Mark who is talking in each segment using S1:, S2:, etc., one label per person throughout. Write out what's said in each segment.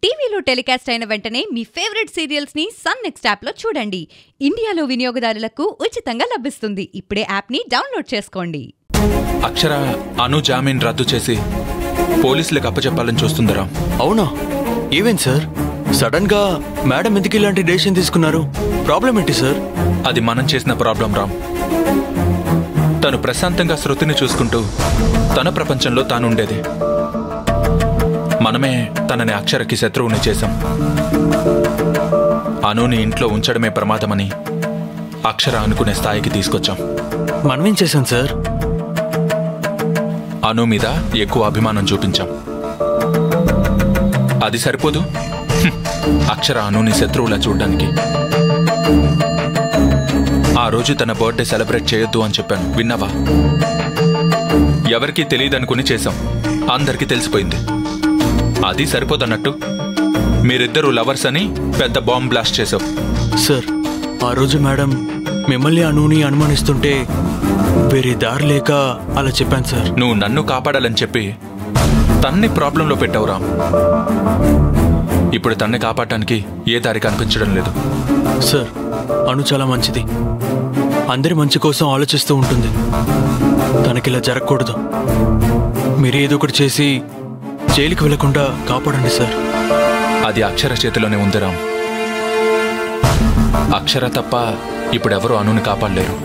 S1: టీవీలో టెలికాస్ట్ అయిన వెంటనే మీ ఫేవరెట్ సీరియల్స్ ని సన్ నెక్స్ట్ యాప్ లో చూడండి ఇండియాలో వినియోగదారులకు ఉచితంగా లభిస్తుంది ఇప్పుడే యాప్ ని డౌన్లోడ్ చేసుకోండి
S2: అక్షర అను జామీన్ రద్దు చేసి పోలీసులకు అప్పచెప్పాలని చూస్తుందరా
S3: అవునా ఏమేంటి సార్ సడన్ గా మేడం ఎందుకు ఇలాంటి డెసిషన్ తీసుకున్నారు ప్రాబ్లం ఏంటి సార్
S2: అది మనం చేసిన ప్రాబ్లం రామ్ తను ప్రశాంతంగా శృతిని చూసుకుంటూ తన ప్రపంచంలో తాను ఉండేది మనమే తనని అక్షరకి శత్రువుని చేశాం అనుని ఇంట్లో ఉంచడమే ప్రమాదమని అక్షర అనుకునే స్థాయికి తీసుకొచ్చాం
S3: మనమేం చేశాం సార్
S2: అను మీద ఎక్కువ అభిమానం చూపించాం అది సరిపోదు హ్మ్. అక్షర అనుని శత్రువులా చూడ్డానికి ఆ రోజు తన బర్త్డే సెలబ్రేట్ చేయొద్దు అని చెప్పాను విన్నావా ఎవరికీ తెలియదనుకుని చేశాం అందరికీ తెలిసిపోయింది అది సరిపోదన్నట్టు మీరిద్దరూ లవర్స్ అని పెద్ద బాంబ్ బ్లాస్ట్ చేశావు
S3: సార్ ఆ రోజు మేడం మిమ్మల్ని అనుని అనుమానిస్తుంటే వేరే దారి లేక అలా చెప్పాను సార్
S2: నువ్వు నన్ను కాపాడాలని చెప్పి తన్ని ప్రాబ్లంలో పెట్టావు రామ్ ఇప్పుడు తన్ని కాపాడటానికి ఏ దారి కనిపించడం లేదు
S3: సార్ అను చాలా మంచిది అందరి మంచి కోసం ఆలోచిస్తూ ఉంటుంది తనకిలా జరగకూడదు మీరు ఏదో ఒకటి చేసి జైలుకి వెళ్లకుండా కాపాడండి సార్
S2: అది అక్షర చేతిలోనే ఉంది రామ్ అక్షర తప్ప ఇప్పుడెవరూ అనుని కాపాడలేరు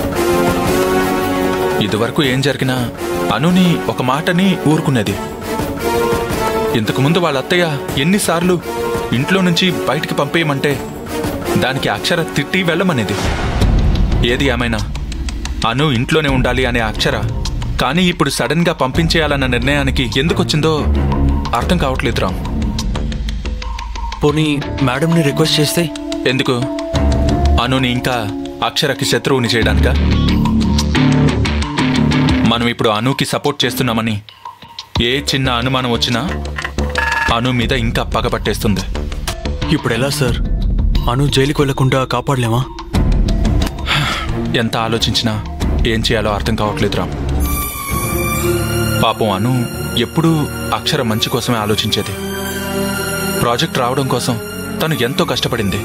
S2: ఇదివరకు ఏం జరిగినా అనుని ఒక మాటని ఊరుకునేది ఇంతకుముందు వాళ్ళ అత్తయ్య ఎన్నిసార్లు ఇంట్లో నుంచి బయటికి పంపేయమంటే దానికి అక్షర తిట్టి వెళ్ళమనేది ఏది ఏమైనా అను ఇంట్లోనే ఉండాలి అనే అక్షర కానీ ఇప్పుడు సడన్ గా పంపించేయాలన్న నిర్ణయానికి ఎందుకు వచ్చిందో అర్థం కావట్లేదు రామ్
S3: పోనీ మేడంని రిక్వెస్ట్ చేస్తే
S2: ఎందుకు అనుని ఇంకా అక్షరకి శత్రువుని చేయడానిక మనం ఇప్పుడు అనుకి సపోర్ట్ చేస్తున్నామని ఏ చిన్న అనుమానం వచ్చినా అను మీద ఇంకా పగపట్టేస్తుంది
S3: ఇప్పుడు ఎలా సార్ అను జైలుకి వెళ్లకుండా కాపాడలేమా
S2: ఎంత ఆలోచించినా ఏం చేయాలో అర్థం కావట్లేదు రామ్ పాపం అను ఎప్పుడూ అక్షర మంచి కోసమే ఆలోచించేది ప్రాజెక్ట్ రావడం కోసం తను ఎంతో కష్టపడింది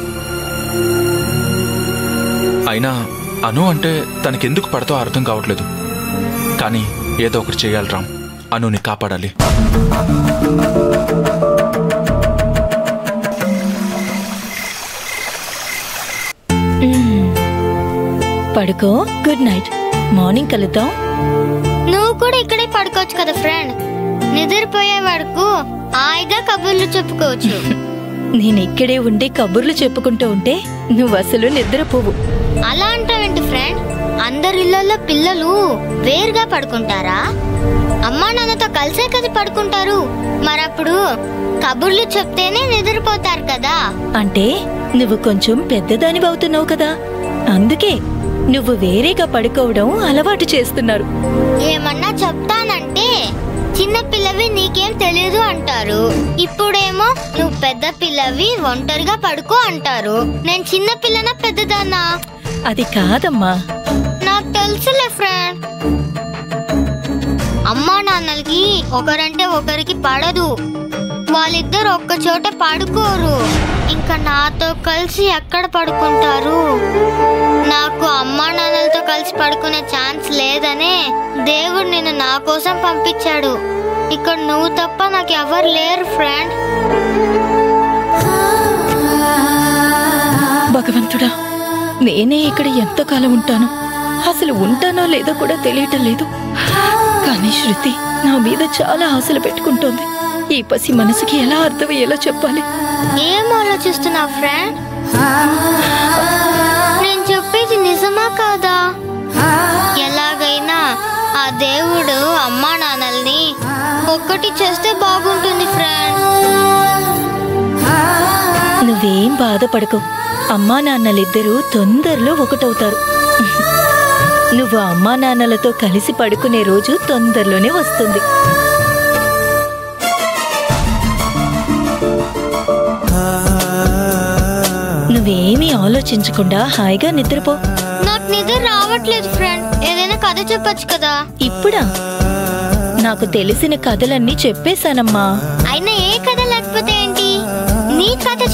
S2: అయినా అను అంటే తనకెందుకు పడతో అర్థం కావట్లేదు కానీ ఏదో ఒకటి చేయాలి రామ్ అనుని కాపాడాలి
S4: పడుకో గుడ్ నైట్ మార్నింగ్ కలుద్దాం
S5: నువ్వు కూడా ఇక్కడే పడుకోవచ్చు కదా ఫ్రెండ్ నిద్రపోయే వరకు హాయిగా కబుర్లు చెప్పుకోవచ్చు
S4: నేను ఇక్కడే ఉండి కబుర్లు చెప్పుకుంటూ ఉంటే నువ్వు అసలు నిద్రపోవు
S5: అలా అంటావేంటి ఫ్రెండ్ అందరి ఇళ్లలో పిల్లలు వేరుగా పడుకుంటారా అమ్మా నాన్నతో కలిసే కదా పడుకుంటారు మరప్పుడు కబుర్లు చెప్తేనే నిద్రపోతారు కదా
S4: అంటే నువ్వు కొంచెం పెద్దదానివి అవుతున్నావు కదా అందుకే నువ్వు వేరేగా పడుకోవడం అలవాటు చేస్తున్నారు
S5: ఏమన్నా చెప్తానంటే చిన్న పిల్లవి నీకేం తెలియదు అంటారు ఇప్పుడేమో నువ్వు పెద్ద పిల్లవి ఒంటరిగా పడుకో అంటారు నేను చిన్న పిల్లనా పెద్దదాన్నా
S4: అది కాదమ్మా
S5: నాకు తెలుసులే ఫ్రెండ్ అమ్మా నాన్నలకి ఒకరంటే ఒకరికి పడదు వాళ్ళిద్దరు ఒక్క చోట పడుకోరు ఇంకా నాతో కలిసి ఎక్కడ పడుకుంటారు నాకు అమ్మా నాన్నలతో కలిసి పడుకునే ఛాన్స్ లేదనే దేవుడు నిన్ను నా కోసం పంపించాడు ఇక్కడ నువ్వు తప్ప నాకు ఎవరు లేరు ఫ్రెండ్
S4: భగవంతుడా నేనే ఇక్కడ ఎంతకాలం ఉంటాను అసలు ఉంటానో లేదో కూడా తెలియటం లేదు కానీ శృతి నా మీద చాలా ఆశలు పెట్టుకుంటోంది ఈ పసి మనసుకి ఎలా అర్థమయ్యేలా చెప్పాలి
S5: ఏం ఆలోచిస్తున్నావు ఫ్రెండ్ నేను చెప్పేది నిజమా కాదా ఎలాగైనా ఆ దేవుడు అమ్మా నాన్నల్ని ఒక్కటి చేస్తే బాగుంటుంది ఫ్రెండ్
S4: నువ్వేం బాధపడకు అమ్మా నాన్నలిద్దరూ తొందరలో ఒకటవుతారు నువ్వు అమ్మా నాన్నలతో కలిసి పడుకునే రోజు తొందరలోనే వస్తుంది నువ్వేమీ ఆలోచించకుండా హాయిగా నిద్రపో
S5: నాకు నిద్ర రావట్లేదు ఫ్రెండ్ ఏదైనా కథ చెప్పొచ్చు కదా
S4: ఇప్పుడా నాకు తెలిసిన కథలన్నీ చెప్పేశానమ్మా
S5: అయినా ఏ కథ లేకపోతే ఏంటి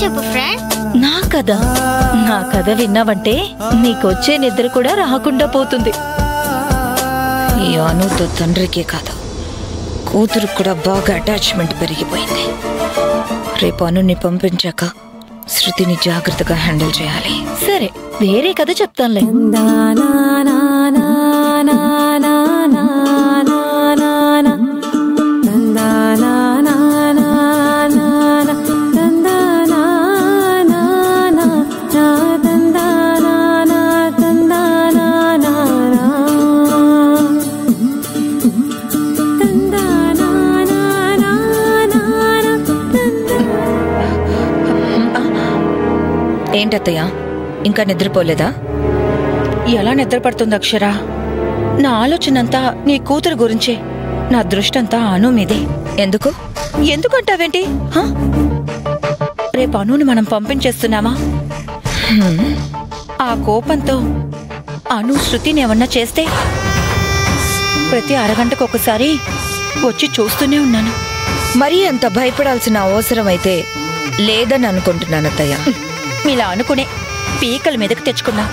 S5: చెప్పు ఫ్రెండ్
S4: నా కథ నా కథ విన్నావంటే నీకొచ్చే నిద్ర కూడా రాకుండా పోతుంది
S6: ఈ అనుతో తండ్రికే కాదు కూతురు కూడా బాగా అటాచ్మెంట్ పెరిగిపోయింది రేపు అనుని పంపించాక శృతిని జాగ్రత్తగా హ్యాండిల్ చేయాలి
S4: సరే వేరే కథ చెప్తానులే
S6: ఏంటత్తయ్య ఇంకా నిద్రపోలేదా
S7: ఎలా నిద్రపడుతుంది అక్షర నా ఆలోచనంతా నీ కూతురు గురించే నా దృష్టంతా అను మీదే
S6: ఎందుకు
S7: ఎందుకంటావేంటి హ? రేపు అనుని మనం పంపించేస్తున్నామా ఆ కోపంతో అను శృతిని ఏమన్నా చేస్తే ప్రతి అరగంటకు ఒకసారి వచ్చి చూస్తూనే ఉన్నాను
S6: మరీ అంత భయపడాల్సిన అవసరం అయితే లేదని అనుకుంటున్నాను అత్తయ్య
S7: ఇలా అనుకునే పీకల మీదకి తెచ్చుకున్నా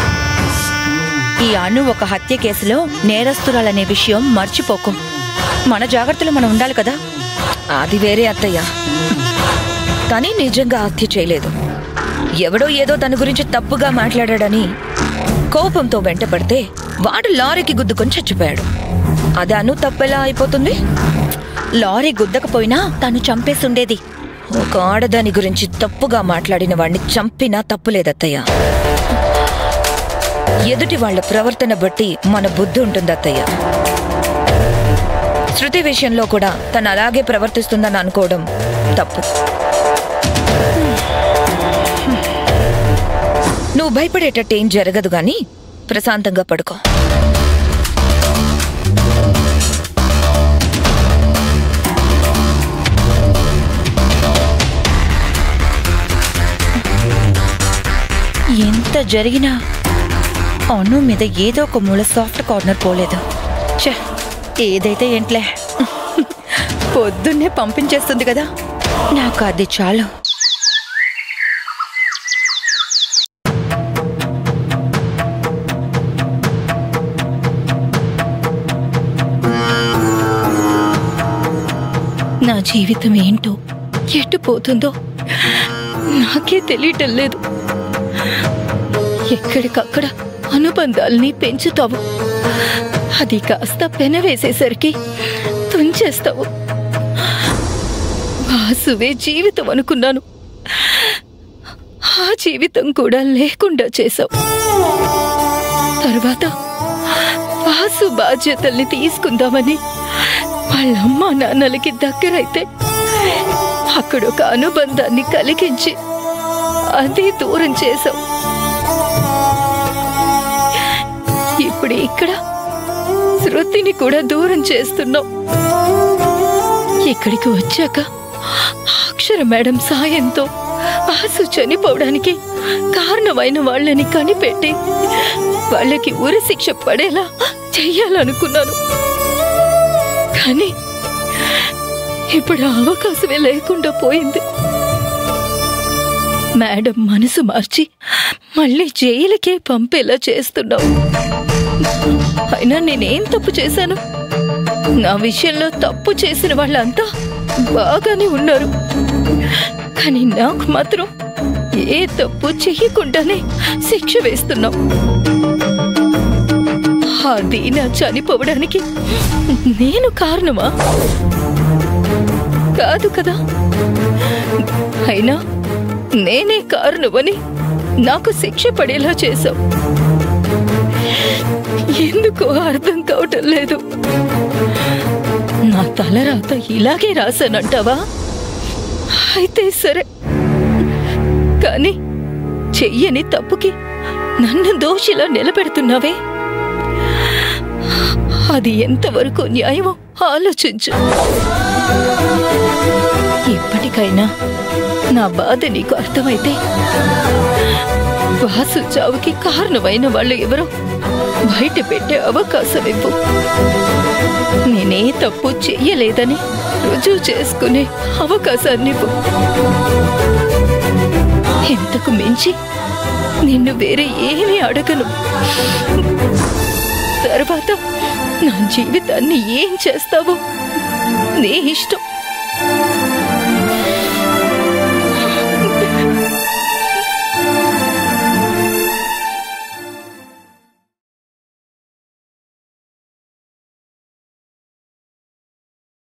S7: ఈ అను ఒక హత్య కేసులో నేరస్తురాలనే విషయం మర్చిపోకు మన జాగ్రత్తలు మనం ఉండాలి కదా
S6: అది వేరే అత్తయ్య కానీ నిజంగా హత్య చేయలేదు ఎవడో ఏదో తన గురించి తప్పుగా మాట్లాడాడని కోపంతో వెంటపడితే వాడు లారీకి గుద్దుకొని చచ్చిపోయాడు అది అను తప్పెలా అయిపోతుంది
S7: లారీ గుద్దకపోయినా తను చంపేసుండేది
S6: ఒక ఆడదాని గురించి తప్పుగా మాట్లాడిన వాడిని చంపినా తప్పులేదత్తయ్య ఎదుటి వాళ్ళ ప్రవర్తన బట్టి మన బుద్ధి ఉంటుంది అత్తయ్య శృతి విషయంలో కూడా తను అలాగే ప్రవర్తిస్తుందని అనుకోవడం తప్పు నువ్వు భయపడేటట్టు ఏం జరగదు గాని ప్రశాంతంగా పడుకో
S7: ఎంత జరిగినా అను మీద ఏదో ఒక మూల సాఫ్ట్ కార్నర్ పోలేదు ఛే ఏదైతే ఏంట్లే పొద్దున్నే పంపించేస్తుంది కదా నాకు అది చాలు
S4: నా జీవితం ఏంటో ఎటు పోతుందో నాకే తెలియటం లేదు ఎక్కడికక్కడ అనుబంధాల్ని పెంచుతావు అది కాస్త పెనవేసేసరికి తుంచేస్తావు వాసువే జీవితం అనుకున్నాను ఆ జీవితం కూడా లేకుండా చేశావు తర్వాత వాసు బాధ్యతల్ని తీసుకుందామని వాళ్ళ అమ్మా నాన్నలకి దగ్గరైతే అక్కడ ఒక అనుబంధాన్ని కలిగించి అది దూరం చేశావు ఇప్పుడు ఇక్కడ శృతిని కూడా దూరం చేస్తున్నావు ఇక్కడికి వచ్చాక అక్షర మేడం సాయంతో వాసు చనిపోవడానికి కారణమైన వాళ్ళని కనిపెట్టి వాళ్ళకి ఉరి శిక్ష పడేలా చెయ్యాలనుకున్నాను కానీ ఇప్పుడు ఆ అవకాశమే లేకుండా పోయింది మేడం మనసు మార్చి మళ్ళీ జైలుకే పంపేలా చేస్తున్నావు అయినా నేనేం తప్పు చేశాను నా విషయంలో తప్పు చేసిన వాళ్ళంతా బాగానే ఉన్నారు కానీ నాకు మాత్రం ఏ తప్పు చెయ్యకుండానే శిక్ష వేస్తున్నావు ఆ దీన చనిపోవడానికి నేను కారణమా కాదు కదా అయినా నేనే కారణమని నాకు శిక్ష పడేలా చేశావు ఎందుకో అర్థం కావటం లేదు నా తలరాత ఇలాగే రాశానంటావా అయితే సరే కానీ చెయ్యని తప్పుకి నన్ను దోషిలా నిలబెడుతున్నావే అది ఎంతవరకు న్యాయమో ఆలోచించు ఇప్పటికైనా నా బాధ నీకు అర్థమైతే వాసు చావుకి కారణమైన వాళ్ళు ఎవరో బయట పెట్టే అవకాశం ఇవ్వు నేనే తప్పు చెయ్యలేదని రుజువు చేసుకునే అవకాశాన్ని ఇవ్వు అంతకు మించి నిన్ను వేరే ఏమీ అడగను తర్వాత నా జీవితాన్ని ఏం చేస్తావో నీ ఇష్టం